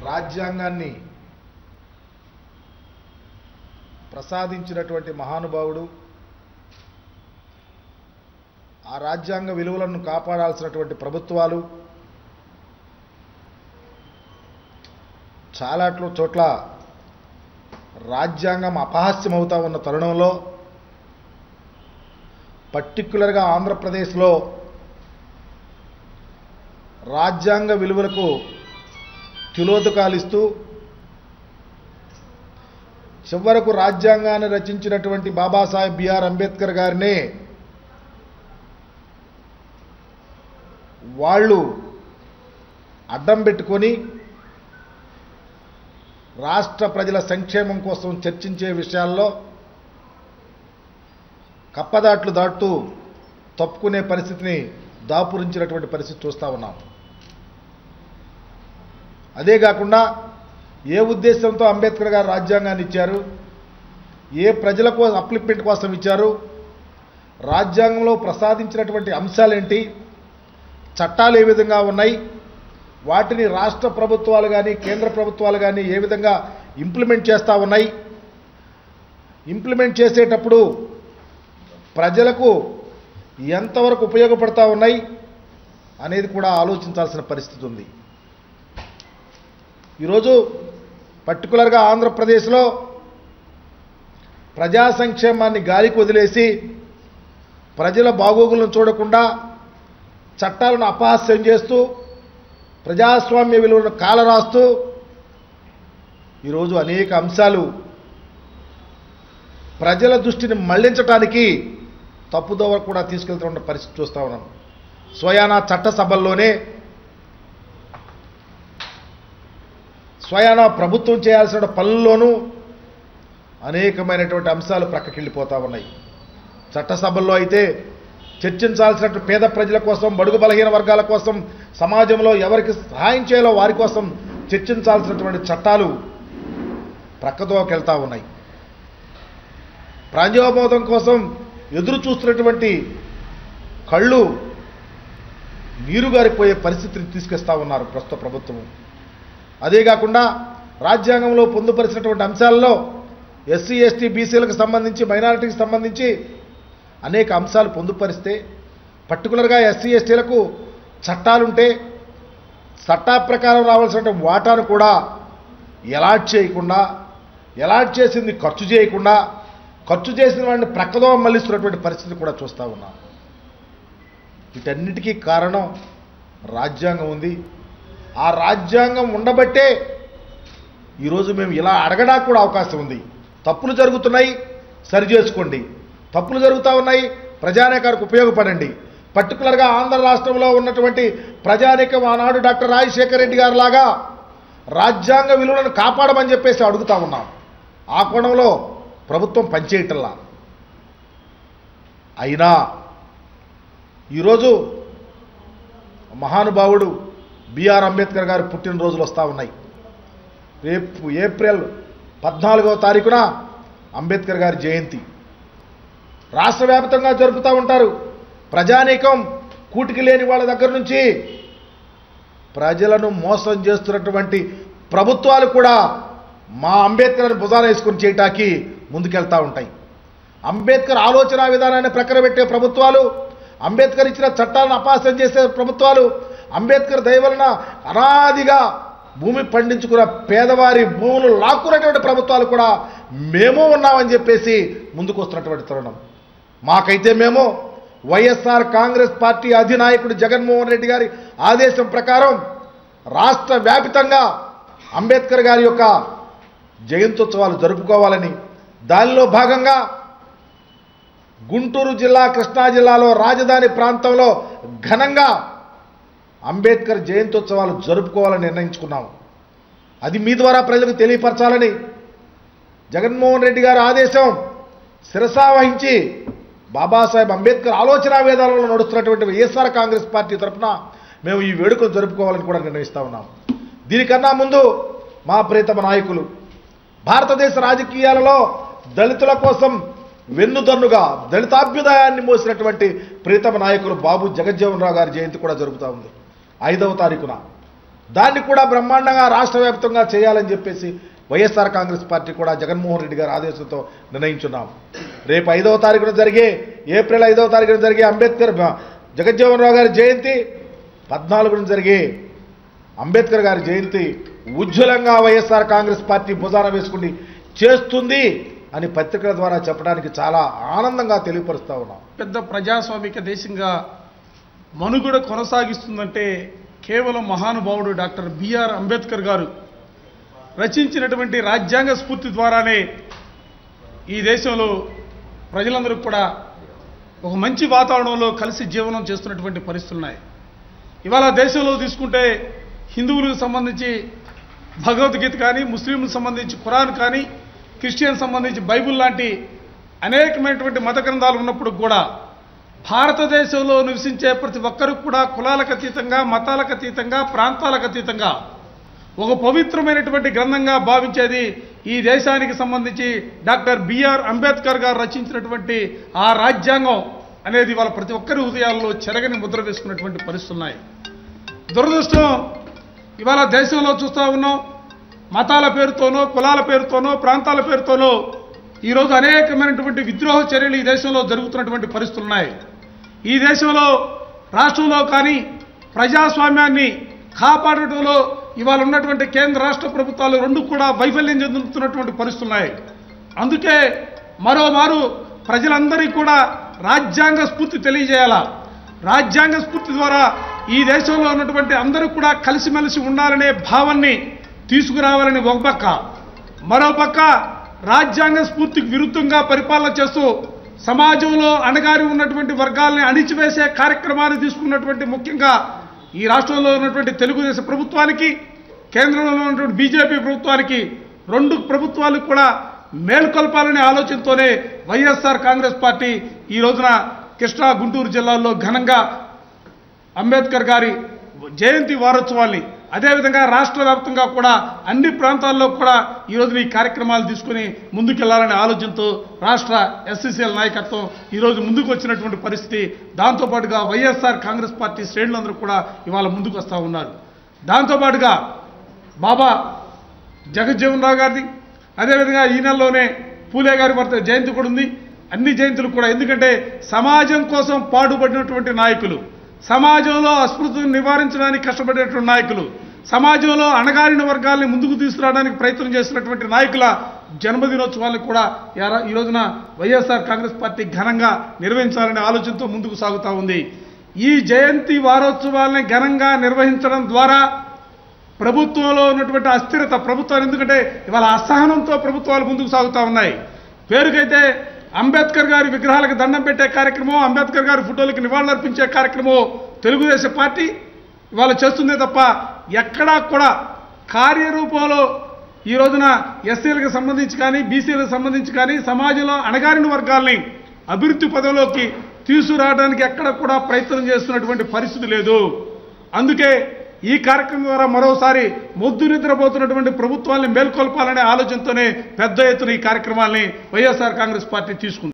రాజ్యాంగాన్ని ప్రసాదించినటువంటి మహానుభావుడు ఆ రాజ్యాంగ విలువలను కాపాడాల్సినటువంటి ప్రభుత్వాలు చాలా చోట్ల రాజ్యాంగం అపహాస్యమవుతా ఉన్న తరుణంలో పర్టిక్యులర్గా ఆంధ్రప్రదేశ్లో రాజ్యాంగ విలువలకు తిలోదకాలిస్తూ చివరకు రాజ్యాంగాన్ని రచించినటువంటి బాబాసాహెబ్ బిఆర్ అంబేద్కర్ గారినే వాళ్ళు అడ్డం పెట్టుకొని రాష్ట్ర ప్రజల సంక్షేమం కోసం చర్చించే విషయాల్లో కప్పదాట్లు దాటుతూ తప్పుకునే పరిస్థితిని దాపురించినటువంటి పరిస్థితి చూస్తూ ఉన్నాం అదే కాకుండా ఏ ఉద్దేశంతో అంబేద్కర్ గారు రాజ్యాంగాన్ని ఇచ్చారు ఏ ప్రజల కోసం అప్లిప్మెంట్ కోసం ఇచ్చారు రాజ్యాంగంలో ప్రసాదించినటువంటి అంశాలేంటి చట్టాలు ఏ విధంగా ఉన్నాయి వాటిని రాష్ట్ర ప్రభుత్వాలు కానీ కేంద్ర ప్రభుత్వాలు కానీ ఏ విధంగా ఇంప్లిమెంట్ చేస్తూ ఉన్నాయి ఇంప్లిమెంట్ చేసేటప్పుడు ప్రజలకు ఎంతవరకు ఉపయోగపడతా ఉన్నాయి అనేది కూడా ఆలోచించాల్సిన పరిస్థితి ఉంది ఈరోజు పర్టికులర్గా ఆంధ్రప్రదేశ్లో ప్రజా సంక్షేమాన్ని గాలికి వదిలేసి ప్రజల బాగోగులను చూడకుండా చట్టాలను అపహాస్యం చేస్తూ ప్రజాస్వామ్య విలువలను కాలరాస్తూ ఈరోజు అనేక అంశాలు ప్రజల దృష్టిని మళ్లించటానికి తప్పుదోవ కూడా తీసుకెళ్తున్న పరిస్థితి చూస్తూ ఉన్నాం స్వయానా చట్టసభల్లోనే స్వయానా ప్రభుత్వం చేయాల్సిన పనుల్లోనూ అనేకమైనటువంటి అంశాలు ప్రక్కకెళ్ళిపోతూ ఉన్నాయి చట్టసభల్లో అయితే చర్చించాల్సినట్టు పేద ప్రజల కోసం బడుగు బలహీన వర్గాల కోసం సమాజంలో ఎవరికి సహాయం చేయాలో వారి కోసం చర్చించాల్సినటువంటి చట్టాలు ప్రక్కదోకెళ్తా ఉన్నాయి ప్రాంజోబోధం కోసం ఎదురు చూస్తున్నటువంటి కళ్ళు నీరు గారిపోయే పరిస్థితిని తీసుకొస్తా ఉన్నారు ప్రస్తుత ప్రభుత్వం అదే కాకుండా రాజ్యాంగంలో పొందుపరిచినటువంటి అంశాల్లో ఎస్సీ ఎస్టీ బీసీలకు సంబంధించి మైనారిటీకి సంబంధించి అనేక అంశాలు పొందుపరిస్తే పర్టికులర్గా ఎస్సీ ఎస్టీలకు చట్టాలుంటే చట్టా ప్రకారం రావాల్సిన వాటాను కూడా ఎలాట్ చేయకుండా ఎలాట్ చేసింది ఖర్చు చేయకుండా ఖర్చు చేసిన వాడిని ప్రక్కదో మళ్ళిస్తున్నటువంటి పరిస్థితి కూడా చూస్తూ ఉన్నాం వీటన్నిటికీ కారణం రాజ్యాంగం ఉంది ఆ రాజ్యాంగం ఉండబట్టే ఈరోజు మేము ఇలా అడగడానికి కూడా అవకాశం ఉంది తప్పులు జరుగుతున్నాయి సరి చేసుకోండి తప్పులు జరుగుతూ ఉన్నాయి ప్రజానేకానికి ఉపయోగపడండి పర్టికులర్గా ఆంధ్ర రాష్ట్రంలో ఉన్నటువంటి ప్రజానేకం ఆనాడు డాక్టర్ రాజశేఖర రెడ్డి గారు లాగా రాజ్యాంగ విలువలను కాపాడమని చెప్పేసి అడుగుతా ఉన్నాం ఆ కోణంలో ప్రభుత్వం పనిచేయటంలా అయినా ఈరోజు మహానుభావుడు బిఆర్ అంబేద్కర్ గారి పుట్టినరోజులు వస్తూ ఉన్నాయి రేపు ఏప్రిల్ పద్నాలుగవ తారీఖున అంబేద్కర్ గారి జయంతి రాష్ట్ర వ్యాప్తంగా జరుపుతూ ఉంటారు ప్రజానీకం కూటికి లేని వాళ్ళ దగ్గర నుంచి ప్రజలను మోసం చేస్తున్నటువంటి ప్రభుత్వాలు కూడా మా అంబేద్కర్ భుజాన వేసుకొని చేయటానికి ముందుకెళ్తూ ఉంటాయి అంబేద్కర్ ఆలోచన విధానాన్ని ప్రక్కన పెట్టే ప్రభుత్వాలు అంబేద్కర్ ఇచ్చిన చట్టాలను అపాసం చేసే ప్రభుత్వాలు అంబేద్కర్ దయ వలన అనాదిగా భూమి పండించుకున్న పేదవారి భూములు లాక్కున్నటువంటి ప్రభుత్వాలు కూడా మేము ఉన్నామని చెప్పేసి ముందుకు వస్తున్నటువంటి తరుణం మాకైతే మేము వైఎస్ఆర్ కాంగ్రెస్ పార్టీ అధినాయకుడు జగన్మోహన్ రెడ్డి గారి ఆదేశం ప్రకారం రాష్ట్ర వ్యాపితంగా అంబేద్కర్ గారి యొక్క జయంత్యుత్సవాలు జరుపుకోవాలని దానిలో భాగంగా గుంటూరు జిల్లా కృష్ణా జిల్లాలో రాజధాని ప్రాంతంలో ఘనంగా అంబేద్కర్ జయంత్యుత్సవాలు జరుపుకోవాలని నిర్ణయించుకున్నాం అది మీ ద్వారా ప్రజలకు తెలియపరచాలని జగన్మోహన్ రెడ్డి గారి ఆదేశం శిరసా వహించి బాబాసాహెబ్ అంబేద్కర్ ఆలోచన వేదాలలో నడుస్తున్నటువంటి వైఎస్ఆర్ కాంగ్రెస్ పార్టీ తరఫున మేము ఈ వేడుకను జరుపుకోవాలని కూడా నిర్ణయిస్తా ఉన్నాం దీనికన్నా ముందు మా ప్రీతమ నాయకులు భారతదేశ రాజకీయాలలో దళితుల కోసం వెన్నుదన్నుగా దళితాభ్యుదయాన్ని మోసినటువంటి ప్రీతమ నాయకులు బాబు జగజ్జీవన్ రావు గారి జయంతి కూడా జరుగుతూ ఉంది ఐదవ తారీఖున దాన్ని కూడా బ్రహ్మాండంగా రాష్ట్ర వ్యాప్తంగా చేయాలని చెప్పేసి వైఎస్ఆర్ కాంగ్రెస్ పార్టీ కూడా జగన్మోహన్ రెడ్డి గారి ఆదేశంతో నిర్ణయించున్నాం రేపు ఐదవ తారీఖున జరిగే ఏప్రిల్ ఐదవ తారీఖున జరిగే అంబేద్కర్ బ- జగజ్జీవన్ రావు గారి జయంతి పద్నాలుగున జరిగే అంబేద్కర్ గారి జయంతి ఉజ్వలంగా వైఎస్ఆర్ కాంగ్రెస్ పార్టీ భుజాన వేసుకుని చేస్తుంది అని పత్రికల ద్వారా చెప్పడానికి చాలా ఆనందంగా తెలియపరుస్తా ఉన్నాం పెద్ద ప్రజాస్వామిక దేశంగా మనుగడ కొనసాగిస్తుందంటే కేవలం మహానుభావుడు డాక్టర్ బిఆర్ అంబేద్కర్ గారు రచించినటువంటి రాజ్యాంగ స్ఫూర్తి ద్వారానే ఈ దేశంలో ప్రజలందరూ కూడా ఒక మంచి వాతావరణంలో కలిసి జీవనం చేస్తున్నటువంటి పరిస్థితులు ఉన్నాయి ఇవాళ దేశంలో తీసుకుంటే హిందువులకు సంబంధించి భగవద్గీత కానీ ముస్లింలకు సంబంధించి ఖురాన్ కానీ క్రిస్టియన్ సంబంధించి బైబిల్ లాంటి అనేకమైనటువంటి మత గ్రంథాలు ఉన్నప్పుడు కూడా భారతదేశంలో నివసించే ప్రతి ఒక్కరికి కూడా కులాలకు అతీతంగా మతాలకు అతీతంగా ప్రాంతాలకు అతీతంగా ఒక పవిత్రమైనటువంటి గ్రంథంగా భావించేది ఈ దేశానికి సంబంధించి డాక్టర్ బిఆర్ అంబేద్కర్ గారు రచించినటువంటి ఆ రాజ్యాంగం అనేది వాళ్ళ ప్రతి ఒక్కరి హృదయాల్లో చెరగని ముద్ర వేసుకున్నటువంటి పరిస్థితులు ఉన్నాయి దురదృష్టం ఇవాళ దేశంలో చూస్తూ ఉన్నాం మతాల పేరుతోనో కులాల పేరుతోనో ప్రాంతాల పేరుతోనో ఈరోజు అనేకమైనటువంటి విద్రోహ చర్యలు ఈ దేశంలో జరుగుతున్నటువంటి పరిస్థితులు ఉన్నాయి ఈ దేశంలో రాష్ట్రంలో కానీ ప్రజాస్వామ్యాన్ని కాపాడటంలో ఇవాళ ఉన్నటువంటి కేంద్ర రాష్ట్ర ప్రభుత్వాలు రెండు కూడా వైఫల్యం చెందుతున్నటువంటి పరిస్థితులు ఉన్నాయి అందుకే మరోమారు ప్రజలందరికీ కూడా రాజ్యాంగ స్ఫూర్తి తెలియజేయాలా రాజ్యాంగ స్ఫూర్తి ద్వారా ఈ దేశంలో ఉన్నటువంటి అందరూ కూడా కలిసిమెలిసి ఉండాలనే భావాన్ని తీసుకురావాలని ఒక పక్క మరో పక్క రాజ్యాంగ స్ఫూర్తికి విరుద్ధంగా పరిపాలన చేస్తూ సమాజంలో అణగారి ఉన్నటువంటి వర్గాల్ని అణిచివేసే కార్యక్రమాన్ని తీసుకున్నటువంటి ముఖ్యంగా ఈ రాష్ట్రంలో ఉన్నటువంటి తెలుగుదేశం ప్రభుత్వానికి కేంద్రంలో ఉన్నటువంటి బీజేపీ ప్రభుత్వానికి రెండు ప్రభుత్వాలు కూడా మేల్కొల్పాలనే ఆలోచనతోనే వైఎస్ఆర్ కాంగ్రెస్ పార్టీ ఈ రోజున కృష్ణా గుంటూరు జిల్లాల్లో ఘనంగా అంబేద్కర్ గారి జయంతి వారోత్సవాల్ని అదేవిధంగా రాష్ట్ర వ్యాప్తంగా కూడా అన్ని ప్రాంతాల్లో కూడా ఈ రోజున ఈ కార్యక్రమాలు తీసుకుని ముందుకెళ్లాలనే ఆలోచనతో రాష్ట్ర ఎస్సీసీఎల్ నాయకత్వం ఈరోజు ముందుకు వచ్చినటువంటి పరిస్థితి దాంతోపాటుగా వైఎస్ఆర్ కాంగ్రెస్ పార్టీ శ్రేణులందరూ కూడా ఇవాళ ముందుకు వస్తూ ఉన్నారు దాంతోపాటుగా బాబా జగజ్జీవన్ రావు గారిది అదేవిధంగా ఈ నెలలోనే పూలే గారి భర్త జయంతి కూడా ఉంది అన్ని జయంతులు కూడా ఎందుకంటే సమాజం కోసం పాటుపడినటువంటి నాయకులు సమాజంలో అస్పృతను నివారించడానికి కష్టపడేటువంటి నాయకులు సమాజంలో అణగారిన వర్గాల్ని ముందుకు తీసుకురావడానికి ప్రయత్నం చేసినటువంటి నాయకుల జన్మదినోత్సవాలను కూడా యారా- ఈ రోజున వైఎస్ఆర్ కాంగ్రెస్ పార్టీ ఘనంగా నిర్వహించాలనే ఆలోచనతో ముందుకు సాగుతూ ఉంది ఈ జయంతి వారోత్సవాల్ని ఘనంగా నిర్వహించడం ద్వారా ప్రభుత్వంలో ఉన్నటువంటి అస్థిరత ప్రభుత్వాలు ఎందుకంటే ఇవాళ అసహనంతో ప్రభుత్వాలు ముందుకు సాగుతూ ఉన్నాయి పేరుకైతే అంబేద్కర్ గారి విగ్రహాలకు దండం పెట్టే కార్యక్రమం అంబేద్కర్ గారి ఫోటోలకు నివాళులర్పించే కార్యక్రమం తెలుగుదేశం పార్టీ ఇవాళ చేస్తుందే తప్ప ఎక్కడా కూడా కార్యరూపంలో ఈ రోజున ఎస్సీలకు సంబంధించి కానీ బీసీలకు సంబంధించి కానీ సమాజంలో అణగారిన వర్గాల్ని అభివృద్ధి పదంలోకి తీసుకురావడానికి ఎక్కడ కూడా ప్రయత్నం చేస్తున్నటువంటి పరిస్థితి లేదు అందుకే ఈ కార్యక్రమం ద్వారా మరోసారి మొద్దు నిద్రపోతున్నటువంటి ప్రభుత్వాన్ని మేల్కొల్పాలనే ఆలోచనతోనే పెద్ద ఎత్తున ఈ కార్యక్రమాల్ని వైఎస్ఆర్ కాంగ్రెస్ పార్టీ తీసుకుంది